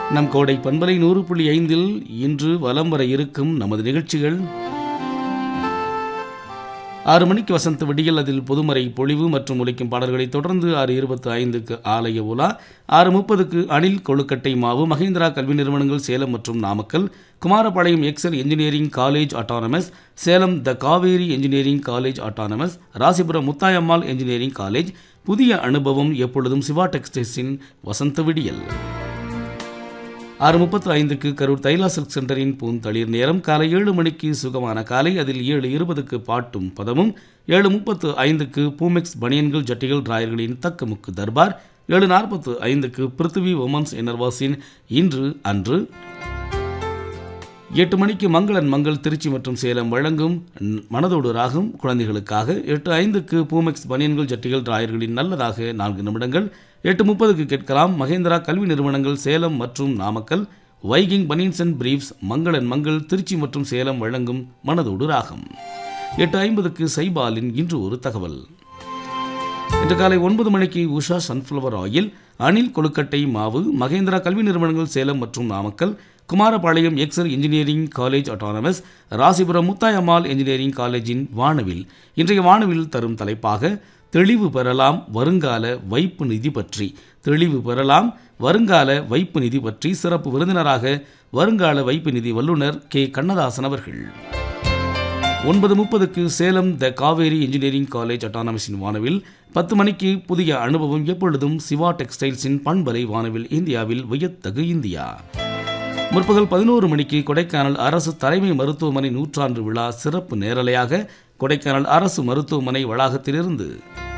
நம் கோடை பண்பலை நூறு புள்ளி ஐந்தில் இன்று வலம் வர இருக்கும் நமது நிகழ்ச்சிகள் ஆறு மணிக்கு வசந்த விடியல் அதில் பொதுமறை பொழிவு மற்றும் ஒலிக்கும் பாடல்களை தொடர்ந்து ஆறு இருபத்தி ஐந்துக்கு ஆலய உலா ஆறு முப்பதுக்கு அணில் கொழுக்கட்டை மாவு மகேந்திரா கல்வி நிறுவனங்கள் சேலம் மற்றும் Namakkal Kumarapalayam Excel engineering college autonomous Salem the Kaveri engineering college autonomous Rasipuram Muthayammal engineering college புதிய அனுபவம் எப்பொழுதும் சிவா டெக்ஸ்டைல்ஸின் வசந்த விடியல் ஆறு முப்பத்து ஐந்துக்கு கரூர் தைலா சில்க் சென்டரின் பூந்தளிர் நேரம் காலை ஏழு மணிக்கு சுகமான காலை அதில் ஏழு இருபதுக்கு பாட்டும் பதமும் ஏழு முப்பத்து ஐந்துக்கு பூமெக்ஸ் பனியன்கள் ஜட்டிகள் டிராயர்களின் தக்கமுக்கு தர்பார் ஏழு நாற்பத்து ஐந்துக்கு பிருத்திவி உமன்ஸ் இன்னர்வாஸின் இன்று அன்று எட்டு மணிக்கு மங்களன் மங்கள் திருச்சி மற்றும் சேலம் வழங்கும் ந- மனதோடு ராகம் குழந்தைகளுக்காக எட்டு ஐந்துக்கு பூமெக்ஸ் பனியன்கள் ஜட்டிகள் டிராயர்களின் நல்லதாக நான்கு நிமிடங்கள் எட்டு முப்பதுக்கு கேட்கலாம் மகேந்திரா கல்வி நிறுவனங்கள் சேலம் மற்றும் Namakkal Viking banians and briefs Mangalan Mangal Trichy மற்றும் சேலம் வழங்கும் மனதோடு ராகம் எட்டு ஐம்பதுக்கு சைபாலின் இன்று ஒரு தகவல் இன்று காலை ஒன்பது மணிக்கு உஷா சன்ஃப்ளவர் ஆயில் அணில் கொழுக்கட்டை மாவு மகேந்திரா கல்வி நிறுவனங்கள் சேலம் மற்றும் Namakkal Kumarapalayam Excel engineering college autonomous Rasipuram Muthayammal engineering காலேஜின் வானவில் இன்றைய வானவில் தரும் தலைப்பாக தெளிவு பெறலாம் வருங்கால வைப்பு நிதி பற்றி தெளிவு பெறலாம் வருங்கால வைப்பு நிதி பற்றி சிறப்பு விருந்தினராக வருங்கால வைப்பு நிதி வல்லுநர் கே கண்ணதாசன் அவர்கள் ஒன்பது முப்பதுக்கு Salem the Kaveri engineering college அட்டானமஸின் வானவில் பத்து மணிக்கு புதிய அனுபவம் எப்பொழுதும் சிவா டெக்ஸ்டைல்ஸின் பண்பலை வானவில் இந்தியாவில் வியத்தகு இந்தியா முற்பகல் பதினோரு மணிக்கு கொடைக்கானல் அரசு தலைமை மருத்துவமனை நூற்றாண்டு விழா சிறப்பு நேரலையாக கொடைக்கானல் அரசு மருத்துவமனை வளாகத்திலிருந்து